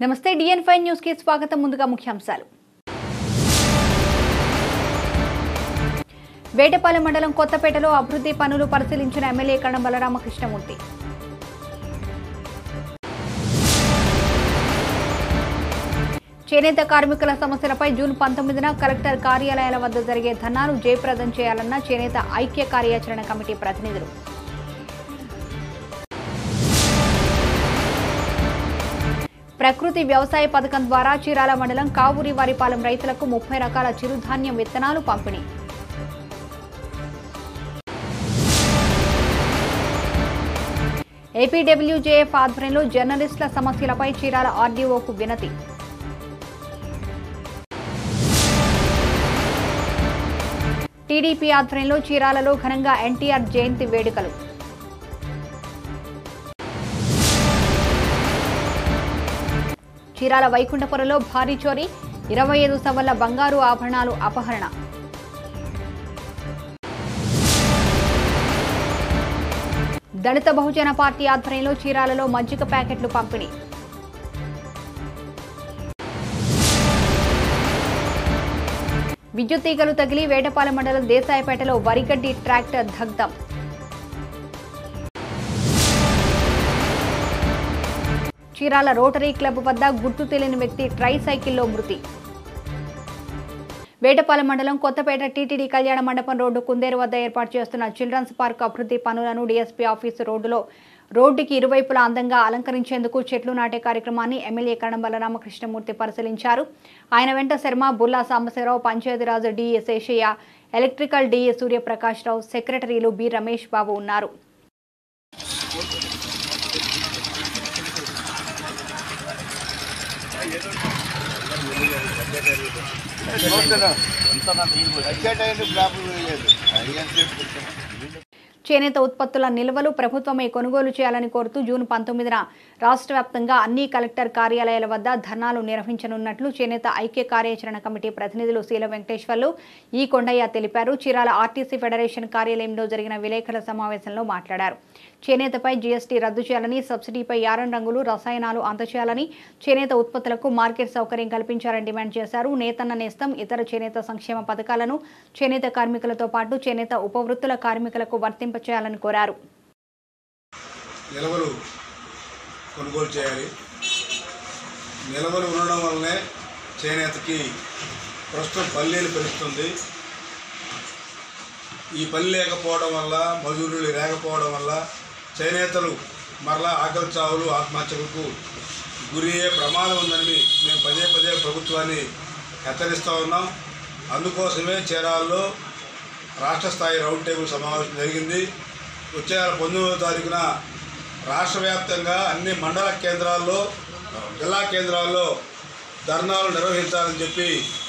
నమస్తే డిఎన్ five news కి స్వాగతం ముందుగా ముఖ్యాంశాలు వేటపాలెం మండలం కొత్తపేటలో అభివృద్ధి పనులు పరిశీలించిన ఎమ్మెల్యే కణం బలరామకృష్ణమూర్తి చేనేత కార్మికుల సమస్యలపై జూన్ పంతొమ్మిదిన కలెక్టర్ కార్యాలయాల వద్ద జరిగే ధర్నాను జయప్రదం చేయాలన్న చేనేత ఐక్య కార్యాచరణ కమిటీ ప్రతినిధులు ప్రకృతి వ్యవసాయ పథకం ద్వారా చీరాల మండలం కావూరి వారిపాలెం రైతులకు ముప్పై రకాల చిరుధాన్యం విత్తనాలు పంపిణీ ఏపీడబ్ల్యూజేఎఫ్ ఆధ్వర్యంలో జర్నలిస్టుల సమస్యలపై చీరాల ఆర్డీఓకు వినతి టీడీపీ ఆధ్వర్యంలో చీరాలలో ఘనంగా ఎన్టీఆర్ జయంతి వేడుకలు చీరాల వైకుంఠపురంలో భారీ చోరీ ఇరవై ఐదు సవర్ల బంగారు ఆభరణాలు అపహరణ దళిత బహుజన పార్టీ ఆధ్వర్యంలో చీరాలలో మజ్జిగ ప్యాకెట్లు పంపిణీ విద్యుత్ తీగలు తగిలి వేటపాలెం మండలం దేశాయపేటలో వరిగడ్డి ట్రాక్టర్ దగ్ధం చీరాల రోటరీ క్లబ్ వద్ద గుర్తు తెలియని వ్యక్తి ట్రై సైకిల్లో మృతి వేటపాలెం మండలం కొత్తపేట టీటీడీ కళ్యాణ మండపం రోడ్డు కుందేరు వద్ద ఏర్పాటు చేస్తున్న చిల్డ్రన్స్ పార్క్ అభివృద్ధి పనులను డీఎస్పీ ఆఫీసు రోడ్డులో రోడ్డుకి ఇరువైపులా అందంగా అలంకరించేందుకు చెట్లు నాటే కార్యక్రమాన్ని ఎమ్మెల్యే కరణం బలరామకృష్ణమూర్తి పరిశీలించారు ఆయన వెంట Sharma Bulla Sambasivarao Panchayat Raj DA Seshaiah electrical DA Suryaprakash Rao సెక్రటరీలు బి రమేష్ బాబు ఉన్నారు చేనేత ఉత్పత్తుల నిల్వలు ప్రభుత్వమే కొనుగోలు చేయాలని కోరుతూ జూన్ పంతొమ్మిదిన రాష్ట్ర వ్యాప్తంగా అన్ని కలెక్టర్ కార్యాలయాల వద్ద ధర్నాలు నిర్వహించనున్నట్లు చేనేత ఐక్య కార్యాచరణ కమిటీ ప్రతినిధులు శీల వెంకటేశ్వర్లు ఈ కొండయ్య తెలిపారు చీరాల ఆర్టీసీ ఫెడరేషన్ కార్యాలయంలో జరిగిన విలేకరుల సమావేశంలో మాట్లాడారు చేనేతపై జీఎస్టీ రద్దు చేయాలని సబ్సిడీపై యారం రంగులు రసాయనాలు అందచేయాలని చేనేత ఉత్పత్తులకు మార్కెట్ సౌకర్యం కల్పించాలని డిమాండ్ చేశారు నేతన్న నేస్తం ఇతర చేనేత సంక్షేమ పథకాలను చేనేత కార్మికులతో పాటు చేనేత ఉపవృత్తుల కార్మికులకు వర్తింపచేయాలని కోరారు నిల్వలు కొనుగోలు చేయాలి నిల్వలు ఉండడం వల్లనే చేనేతకి ప్రస్తుతం పల్లీలు పెరుగుతుంది ఈ పని లేకపోవడం వల్ల మజూరులు లేకపోవడం వల్ల చేనేతలు మరలా ఆకలి చావులు ఆత్మహత్యలకు గురి అయ్యే ప్రమాదం ఉందని మేము పదే పదే ప్రభుత్వాన్ని హెచ్చరిస్తూ ఉన్నాం అందుకోసమే చీరాల్లో రాష్ట్ర స్థాయి రౌండ్ టేబుల్ సమావేశం జరిగింది వచ్చే నెల పంతొమ్మిదవ తారీఖున రాష్ట్ర వ్యాప్తంగా అన్ని మండల కేంద్రాల్లో జిల్లా కేంద్రాల్లో ధర్నాలు నిర్వహించాలని చెప్పి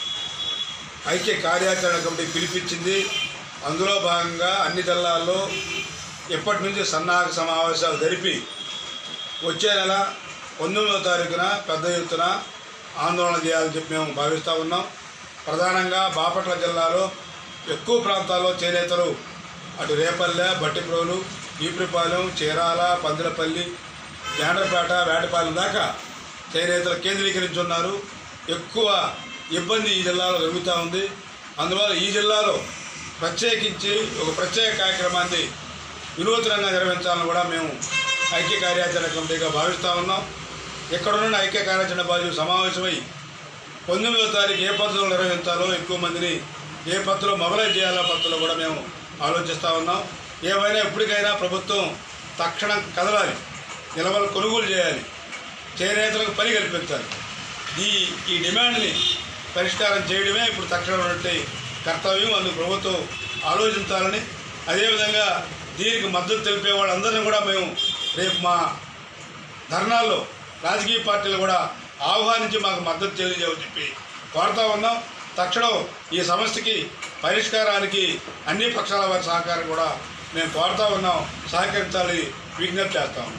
ఐక్య కార్యాచరణ కమిటీ పిలిపించింది అందులో భాగంగా అన్ని జిల్లాల్లో ఇప్పటి నుంచి సన్నాహక సమావేశాలు జరిపి వచ్చే నెల పంతొమ్మిదవ తారీఖున పెద్ద ఎత్తున ఆందోళన చేయాలని చెప్పి మేము భావిస్తూ ఉన్నాం ప్రధానంగా బాపట్ల జిల్లాలో ఎక్కువ ప్రాంతాల్లో చేనేతలు అటు రేపల్లె బట్టిప్రోలు ఈపురిపాలెం చీరాల పందిలపల్లి జాండ్రపేట వేటపాలెం దాకా చేనేతలు కేంద్రీకరించి ఉన్నారు ఎక్కువ ఇబ్బంది ఈ జిల్లాలో జరుగుతూ ఉంది అందువల్ల ఈ జిల్లాలో ప్రత్యేకించి ఒక ప్రత్యేక కార్యక్రమాన్ని వినూత్నంగా నిర్వహించాలని కూడా మేము ఐక్య కార్యాచరణ కమిటీగా భావిస్తూ ఉన్నాం ఇక్కడ ఉన్న ఐక్య కార్యాచరణ బాధ్యులు సమావేశమై పంతొమ్మిదో తారీఖు ఏ పద్ధతిలో నిర్వహించాలో ఎక్కువ మందిని ఏ పద్ధతిలో మొబలైజ్ చేయాలో పద్ధతిలో కూడా మేము ఆలోచిస్తూ ఉన్నాం ఏమైనా ఎప్పటికైనా ప్రభుత్వం తక్షణం కదలాలి నిలవలు కొనుగోలు చేయాలి చేనేతలకు పని కల్పించాలి ఈ ఈ డిమాండ్ని పరిష్కారం చేయడమే ఇప్పుడు తక్షణమైనటువంటి కర్తవ్యం అందుకు ప్రభుత్వం ఆలోచించాలని అదేవిధంగా దీనికి మద్దతు తెలిపే వాళ్ళందరినీ కూడా మేము రేపు మా ధర్నాల్లో రాజకీయ పార్టీలు కూడా ఆహ్వానించి మాకు మద్దతు తెలియజేయమని చెప్పి కోరుతా ఉన్నాం తక్షణం ఈ సమస్యకి పరిష్కారానికి అన్ని పక్షాల వారి సహకారం కూడా మేము కోరుతా ఉన్నాం సహకరించాలి విజ్ఞప్తి చేస్తాం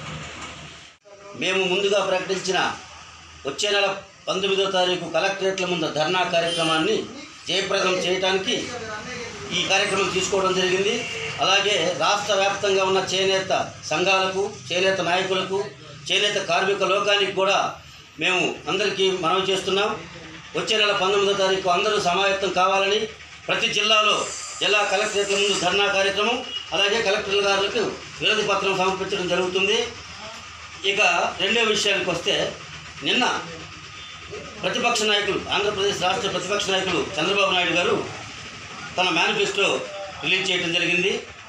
మేము ముందుగా ప్రకటించిన వచ్చే నెల పంతొమ్మిదో తారీఖు కలెక్టరేట్ల ముందు ధర్నా కార్యక్రమాన్ని జయప్రదం చేయడానికి ఈ కార్యక్రమం తీసుకోవడం జరిగింది అలాగే రాష్ట్ర వ్యాప్తంగా ఉన్న చేనేత సంఘాలకు చేనేత నాయకులకు చేనేత కార్మిక లోకానికి కూడా మేము అందరికీ మనవి చేస్తున్నాం వచ్చే నెల పంతొమ్మిదో తారీఖు అందరూ సమాయత్తం కావాలని ప్రతి జిల్లాలో జిల్లా కలెక్టరేట్ల ముందు ధర్నా కార్యక్రమం అలాగే కలెక్టర్ గారులకు వినతి పత్రం సమర్పించడం జరుగుతుంది ఇక రెండో విషయానికి వస్తే నిన్న ప్రతిపక్ష నాయకులు ఆంధ్రప్రదేశ్ రాష్ట్ర ప్రతిపక్ష నాయకులు చంద్రబాబు నాయుడు గారు తన మేనిఫెస్టో రిలీజ్ చేయడం జరిగింది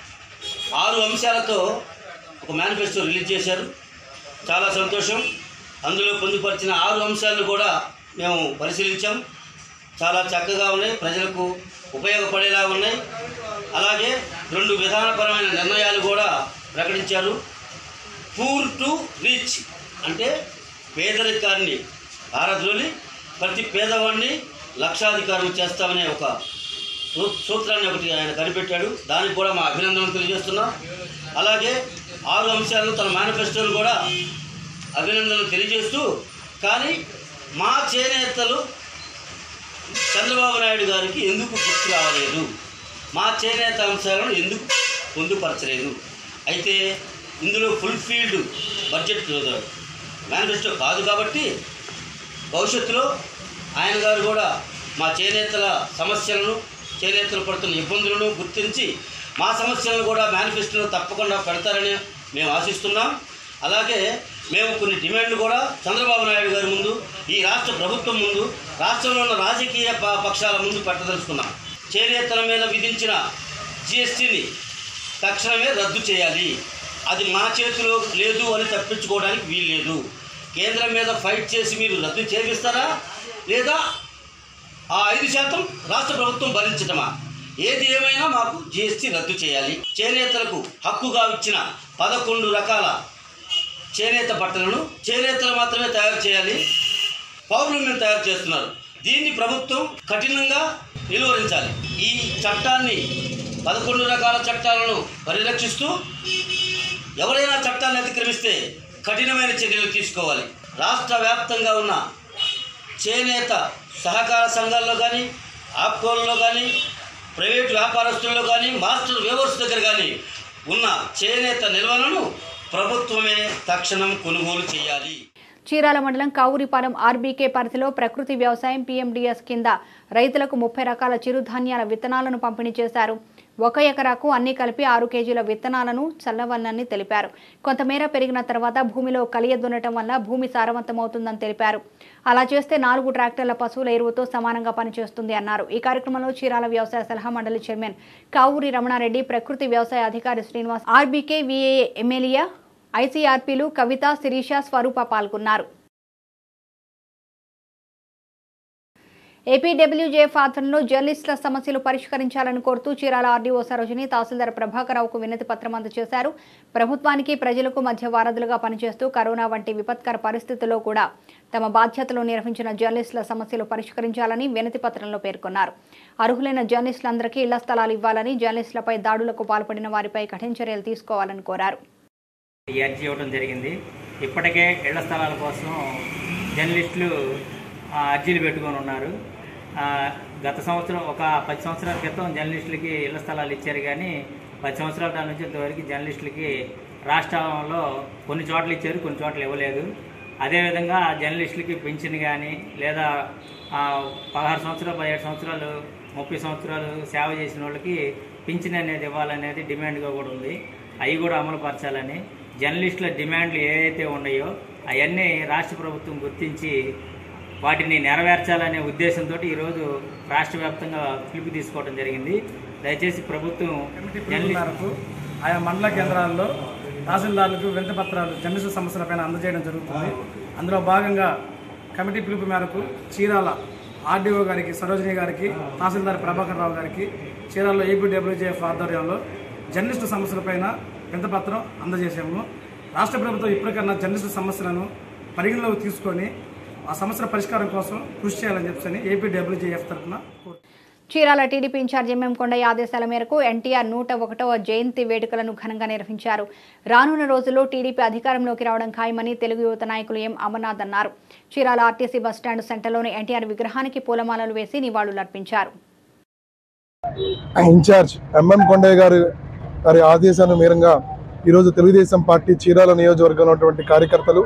ఆరు అంశాలతో ఒక మేనిఫెస్టో రిలీజ్ చేశారు చాలా సంతోషం అందులో పొందుపరిచిన ఆరు అంశాలను కూడా మేము పరిశీలించాం చాలా చక్కగా ఉన్నాయి ప్రజలకు ఉపయోగపడేలా ఉన్నాయి అలాగే రెండు విధానపరమైన నిర్ణయాలు కూడా ప్రకటించారు పూర్ టు రిచ్ అంటే పేదరికాన్ని ఆరద్రోలి ప్రతి పేదవాడిని లక్షాధికారం చేస్తామనే ఒక సూ- సూత్రాన్ని ఒకటి ఆయన కనిపెట్టాడు దానికి కూడా మా అభినందనలు తెలియజేస్తున్నాం అలాగే ఆరు అంశాలను తన మేనిఫెస్టోలు కూడా అభినందనలు తెలియజేస్తూ కానీ మా చేనేతలు చంద్రబాబు నాయుడు గారికి ఎందుకు గుర్తు రావలేదు మా చేనేత అంశాలను ఎందుకు పొందుపరచలేదు అయితే ఇందులో ఫుల్ఫీల్డ్ బడ్జెట్ మేనిఫెస్టో కాదు కాబట్టి భవిష్యత్తులో ఆయన గారు కూడా మా చేనేతల సమస్యలను చేనేతలు పడుతున్న ఇబ్బందులను గుర్తించి మా సమస్యలను కూడా మేనిఫెస్టోలో తప్పకుండా పెడతారని మేము ఆశిస్తున్నాం అలాగే మేము కొన్ని డిమాండ్లు కూడా చంద్రబాబు నాయుడు గారి ముందు ఈ రాష్ట్ర ప్రభుత్వం ముందు రాష్ట్రంలో ఉన్న రాజకీయ ప- పక్షాల ముందు పెట్టదలుచుకున్నాం చేనేతల మీద విధించిన జిఎస్టీని తక్షణమే రద్దు చేయాలి అది మా చేతిలో లేదు అని తప్పించుకోవడానికి వీల్లేదు కేంద్రం మీద ఫైట్ చేసి మీరు రద్దు చేపిస్తారా లేదా ఆ ఐదు శాతం రాష్ట్ర ప్రభుత్వం భరించటమా ఏది ఏమైనా మాకు జిఎస్టీ రద్దు చేయాలి చేనేతలకు హక్కుగా ఇచ్చిన పదకొండు రకాల చేనేత బట్టలను చేనేతలు మాత్రమే తయారు చేయాలి పౌరులు మేము తయారు చేస్తున్నారు దీన్ని ప్రభుత్వం కఠినంగా నిలువరించాలి ఈ చట్టాన్ని పదకొండు రకాల చట్టాలను పరిరక్షిస్తూ ఎవరైనా చట్టాన్ని అతిక్రమిస్తే కఠినమైన చర్యలు తీసుకోవాలి రాష్ట్ర వ్యాప్తంగా ఉన్న చేనేత సహకార సంఘాల్లో కానీ ఆప్కోల్లో కానీ ప్రైవేట్ వ్యాపారస్తుల్లో కానీ మాస్టర్ వేవర్స్ దగ్గర కానీ ఉన్న చేనేత నిల్వలను ప్రభుత్వమే తక్షణం కొనుగోలు చేయాలి చీరాల మండలం కావురిపాలెం ఆర్బీకే పరిధిలో ప్రకృతి వ్యవసాయం పీఎండీఎస్ కింద రైతులకు ముప్పై రకాల చిరుధాన్యాల విత్తనాలను పంపిణీ చేశారు ఒక ఎకరాకు అన్ని కలిపి ఆరు కేజీల విత్తనాలను చల్లవల్లని తెలిపారు కొంతమేర పెరిగిన తర్వాత భూమిలో కలియ దున్నటం వల్ల భూమి సారవంతమవుతుందని తెలిపారు అలా చేస్తే నాలుగు ట్రాక్టర్ల పశువుల ఎరువుతో సమానంగా పనిచేస్తుంది అన్నారు ఈ కార్యక్రమంలో చీరాల వ్యవసాయ సలహా మండలి చైర్మన్ కావూరి రమణారెడ్డి ప్రకృతి వ్యవసాయ అధికారి శ్రీనివాస్ ఆర్బీకే విఏఏ ఎమ్మెల్యే ఐసీఆర్పీలు కవిత శిరీష స్వరూప పాల్గొన్నారు ఏపీడబ్ల్యూజేఎఫ్ ఆధ్వర్యంలో జర్నలిస్టుల సమస్యలు పరిష్కరించాలని కోరుతూ చీరాల ఆర్డీఓ సరోజిని తహసీల్దార్ ప్రభాకరరావుకు వినతి పత్రం అందజేశారు ప్రభుత్వానికి ప్రజలకు మధ్య వారధులుగా పనిచేస్తూ కరోనా వంటి విపత్కర పరిస్థితుల్లో కూడా తమ బాధ్యతలు నిర్వహించిన జర్నలిస్టుల సమస్యలు పరిష్కరించాలని వినతి పత్రంలో పేర్కొన్నారు అర్హులైన జర్నలిస్టులందరికీ ఇళ్ల స్థలాలు ఇవ్వాలని జర్నలిస్టులపై దాడులకు పాల్పడిన వారిపై కఠిన చర్యలు తీసుకోవాలని కోరారు ఈ అర్జీ ఇవ్వడం జరిగింది ఇప్పటికే ఇళ్ల స్థలాల కోసం జర్నలిస్టులు ఆ, అర్జీలు పెట్టుకొని ఉన్నారు ఆ, గత సంవత్సరం ఒక పది సంవత్సరాల క్రితం జర్నలిస్టులకి ఇళ్ల స్థలాలు ఇచ్చారు కానీ పది సంవత్సరాల దాని నుంచి ఇంతవరకు జర్నలిస్టులకి రాష్ట్రంలో కొన్ని చోట్ల ఇచ్చారు కొన్ని చోట్ల ఇవ్వలేదు అదేవిధంగా జర్నలిస్టులకి పింఛన్ కానీ లేదా ఆ, పదహారు సంవత్సరాలు పదిహేడు సంవత్సరాలు ముప్పై సంవత్సరాలు సేవ చేసిన వాళ్ళకి పింఛన్ అనేది ఇవ్వాలనేది డిమాండ్గా కూడా ఉంది అవి కూడా అమలు పరచాలని జర్నలిస్టుల డిమాండ్లు ఏవైతే ఉన్నాయో అవన్నీ రాష్ట్ర ప్రభుత్వం గుర్తించి వాటిని నెరవేర్చాలనే ఉద్దేశంతో ఈరోజు రాష్ట్ర వ్యాప్తంగా పిలుపు తీసుకోవడం జరిగింది దయచేసి ప్రభుత్వం కమిటీ పిలుపు జర్నలిస్ట్ మేరకు ఆయా మండల కేంద్రాల్లో తహసీల్దార్లకు వినతి పత్రాలు జర్నలిస్టు సమస్యలపైన అందజేయడం జరుగుతుంది అందులో భాగంగా కమిటీ పిలుపు మేరకు చీరాల ఆర్డీఓ గారికి సరోజిని గారికి తహసీల్దార్ ప్రభాకర్ రావు గారికి చీరాలలో ఏపీడబ్ల్యూజేఎఫ్ ఆధ్వర్యంలో జర్నలిస్టు సమస్యలపైన వినతి పత్రం అందజేసాము రాష్ట్ర ప్రభుత్వం ఇప్పటికన్నా జర్నలిస్టు సమస్యలను పరిగణలోకి తీసుకొని ఆ సమస్యల పరిష్కారం కోసం కృషి చేయాలని చెప్పని ఏపీడబ్ల్యూజేఎఫ్ తరఫున కోరుతున్నాను Chirala TDP incharge MM Kondaiah ఆదేశాల మేరకు ఎన్టీఆర్ నూట ఒకటవ జయంతి వేడుకలను ఘనంగా నిర్వహించారు రానున్న రోజుల్లో టీడీపీ అధికారంలోకి రావడం ఖాయమని తెలుగు యువత నాయకులు ఎం అమర్నాథ్ అన్నారు చీరాల ఆర్టీసీ బస్టాండ్ సెంటర్లోని ఎన్టీఆర్ విగ్రహానికి పూలమాలలు వేసి నివాళులర్పించారు ఇన్ఛార్జ్ ఎంఎం కొండయ్య గారి గారి ఆదేశాల మేరంగా ఈరోజు తెలుగుదేశం పార్టీ చీరాల నియోజకవర్గంలో ఉన్నటువంటి కార్యకర్తలు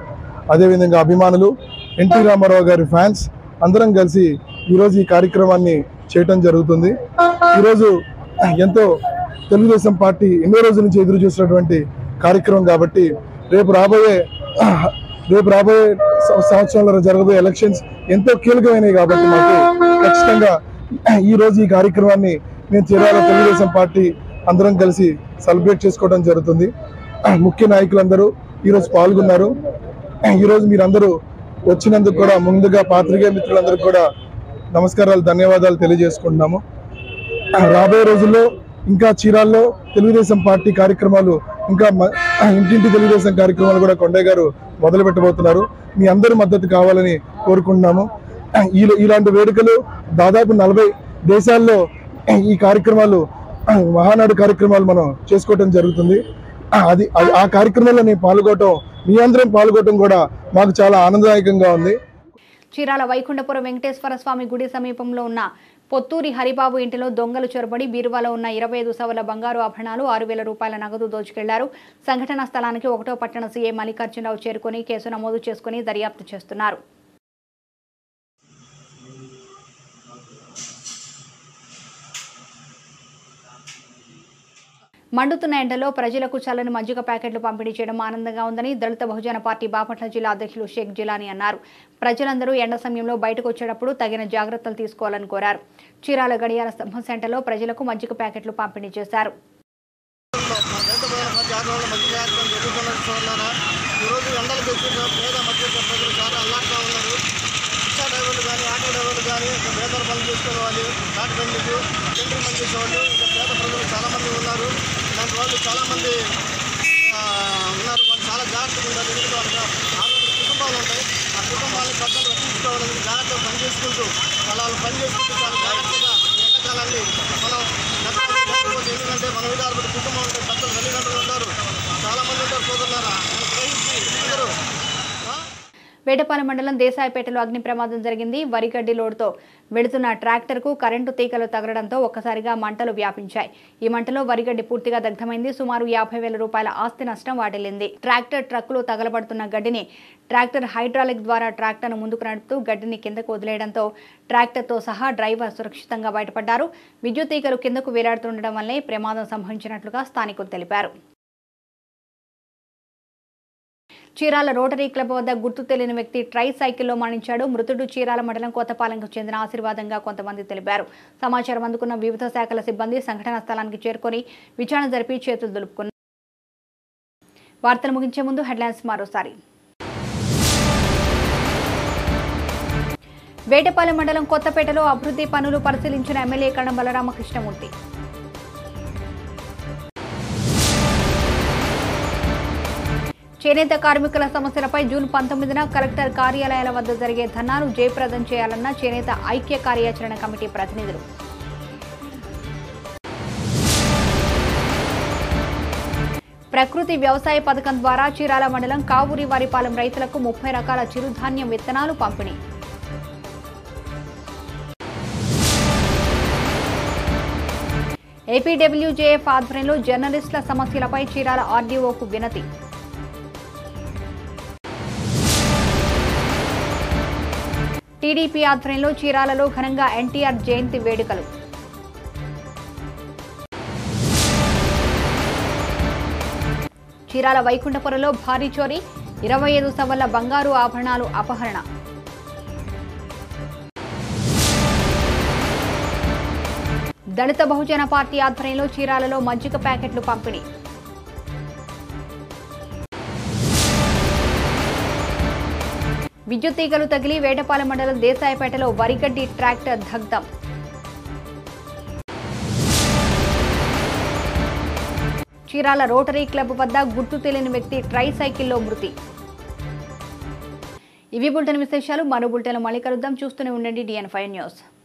అదేవిధంగా అభిమానులు ఎన్టీ రామారావు గారి ఫ్యాన్స్ అందరం కలిసి ఈరోజు ఈ కార్యక్రమాన్ని చేయటం జరుగుతుంది ఈరోజు ఎంతో తెలుగుదేశం పార్టీ ఎన్నో రోజుల నుంచి ఎదురు చూసినటువంటి కార్యక్రమం కాబట్టి రేపు రాబోయే రేపు రాబోయే సం- సంవత్సరంలో జరగబోయే ఎలక్షన్స్ ఎంతో కీలకమైనవి కాబట్టి మాకు ఖచ్చితంగా ఈ రోజు ఈ కార్యక్రమాన్ని మేము చీరాల తెలుగుదేశం పార్టీ అందరం కలిసి సెలబ్రేట్ చేసుకోవడం జరుగుతుంది ముఖ్య నాయకులందరూ ఈరోజు పాల్గొన్నారు ఈరోజు మీరందరూ వచ్చినందుకు కూడా ముందుగా పాత్రికేయ మిత్రులందరికీ కూడా నమస్కారాలు ధన్యవాదాలు తెలియజేసుకుంటున్నాము రాబోయే రోజుల్లో ఇంకా చీరాల్లో తెలుగుదేశం పార్టీ కార్యక్రమాలు ఇంకా మ- ఇంటింటి తెలుగుదేశం కార్యక్రమాలు కూడా కొండయ్య గారు మొదలు పెట్టబోతున్నారు మీ అందరి మద్దతు కావాలని కోరుకుంటున్నాము ఈ ఇలాంటి వేడుకలు దాదాపు నలభై దేశాల్లో ఈ కార్యక్రమాలు మహానాడు కార్యక్రమాలు మనం చేసుకోవటం జరుగుతుంది అది అది- ఆ కార్యక్రమంలో నేను పాల్గొనటం మీ అందరం పాల్గొనటం కూడా మాకు చాలా ఆనందదాయకంగా ఉంది చీరాల వైకుంఠపురం వెంకటేశ్వర స్వామి గుడి సమీపంలో ఉన్న పొత్తూరి హరిబాబు ఇంటిలో దొంగలు చొరబడి బీరువాలో ఉన్న ఇరవై ఐదు సవర్ల బంగారు ఆభరణాలు ఆరు వేల రూపాయల నగదు దోచుకెళ్లారు సంఘటనా స్థలానికి ఒకటో పట్టణ సీఏ మల్లికార్జునరావు చేరుకుని కేసు నమోదు చేసుకుని దర్యాప్తు చేస్తున్నారు మండుతున్న ఎండలో ప్రజలకు చల్లని మజ్జిగ ప్యాకెట్లు పంపిణీ చేయడం ఆనందంగా ఉందని దళిత బహుజన పార్టీ బాపట్ల జిల్లా అధ్యక్షులు షేక్ జిలానీ అన్నారు ప్రజలందరూ ఎండ సమయంలో బయటకు వచ్చేటప్పుడు తగిన జాగ్రత్తలు తీసుకోవాలని కోరారు చీరాల గడియార స్తంభం సెంటర్లో ప్రజలకు మజ్జిగ ప్యాకెట్లు పంపిణీ చేశారు ఆటోల మధ్య కార్యక్రమం జరుగుతున్నట్టు చూడారా ఈరోజు ఎండలు పెట్టి పేద మధ్య ప్రజలు చాలా అల్లాట్గా ఉన్నారు రిక్షా డ్రైవర్లు కానీ ఆటో డ్రైవర్లు కానీ ఇంకా పేదలు పనులు చేసుకునే వాళ్ళు కాటి బండికి టెండర్ పని చేసేవాళ్ళు ఇంకా పేద ప్రజలు చాలామంది ఉన్నారు ఇలాంటి వాళ్ళు చాలామంది ఆ, ఉన్నారు వాళ్ళు చాలా జాగ్రత్తగా ఉండాలి ఎందుకంటే వాళ్ళకి ఆరోగ్య కుటుంబాలు ఉంటాయి ఆ కుటుంబాలను పెద్దలు రక్షించుకోవాలని జాగ్రత్తగా పని చేసుకుంటూ వాళ్ళ వాళ్ళు పని చేసుకుంటూ చాలా జాగ్రత్తగా ఈ ఎండాకాలాన్ని మనం నడపాలి. లేకపోతే ఎందుకంటే మన మీద ఆధారపడి కుటుంబం ఉంటాయి పెద్దలు తల్లిదండ్రులు ఉంటారు చాలా మంది ఉంటారు సోదరులారా మనం గ్రహించి అందరూ ఆ? వేటపాలెం మండలం దేశాయపేటలో అగ్ని ప్రమాదం జరిగింది వరిగడ్డి లోడ్తో వెడుతున్న ట్రాక్టర్కు కరెంటు తీగలు తగలడంతో ఒక్కసారిగా మంటలు వ్యాపించాయి ఈ మంటలో వరిగడ్డి పూర్తిగా దగ్ధమైంది సుమారు యాభై వేల రూపాయల ఆస్తి నష్టం వాటిల్లింది ట్రాక్టర్ ట్రక్కులో తగలబడుతున్న గడ్డిని ట్రాక్టర్ హైడ్రాలిక్ ద్వారా ట్రాక్టర్ను ముందుకు నడుపుతూ గడ్డిని కిందకు వదిలేయడంతో ట్రాక్టర్తో సహా డ్రైవర్ సురక్షితంగా బయటపడ్డారు విద్యుత్ తీగలు కిందకు వేలాడుతుండడం వల్లే ప్రమాదం సంభవించినట్లుగా స్థానికులు తెలిపారు చీరాల రోటరీ క్లబ్ వద్ద గుర్తు తెలియని వ్యక్తి ట్రై సైకిల్లో మరణించాడు మృతుడు చీరాల మండలం కొత్తపాలెంకు చెందిన ఆశీర్వాదంగా కొంతమంది తెలిపారు సమాచారం అందుకున్న వివిధ శాఖల సిబ్బంది సంఘటనా స్థలానికి చేరుకొని విచారణ జరిపి చేతులు దులుపుకున్నారు వార్తలు ముగించే ముందు హెడ్లైన్స్ మరోసారి వేటపాలెం మండలం కొత్తపేటలో అభివృద్ధి పనులు పరిశీలించిన ఎమ్మెల్యే కరణం బలరామకృష్ణమూర్తి చేనేత కార్మికుల సమస్యలపై జూన్ పంతొమ్మిదిన కలెక్టర్ కార్యాలయాల వద్ద జరిగే ధర్నాను జయప్రదం చేయాలన్న చేనేత ఐక్య కార్యాచరణ కమిటీ ప్రతినిధులు ప్రకృతి వ్యవసాయ పథకం ద్వారా చీరాల మండలం కావూరి వారిపాలెం రైతులకు ముప్పై రకాల చిరుధాన్యం విత్తనాలు పంపిణీ ఏపీడబ్ల్యూజేఎఫ్ ఆధ్వర్యంలో జర్నలిస్టుల సమస్యలపై చీరాల ఆర్డీఓకు వినతి టీడీపీ ఆధ్వర్యంలో చీరాలలో ఘనంగా ఎన్టీఆర్ జయంతి వేడుకలు చీరాల వైకుంఠపురంలో భారీ చోరీ ఇరవై ఐదు సవర్ల బంగారు ఆభరణాలు అపహరణ దళిత బహుజన పార్టీ ఆధ్వర్యంలో చీరాలలో మజ్జిగ ప్యాకెట్లు పంపిణీ విద్యుత్ తీగలు తగిలి వేటపాలెం మండలం దేశాయపేటలో వరిగడ్డి ట్రాక్టర్ దగ్ధం చీరాల రోటరీ క్లబ్ వద్ద గుర్తు తెలియని వ్యక్తి ట్రై సైకిల్లో మృతి ఇవి బులెటిన్ విశేషాలు మరో బులెటిన్ మళ్ళీ కలుద్దాం చూస్తూనే ఉండండి డిఎన్ ఫైవ్ న్యూస్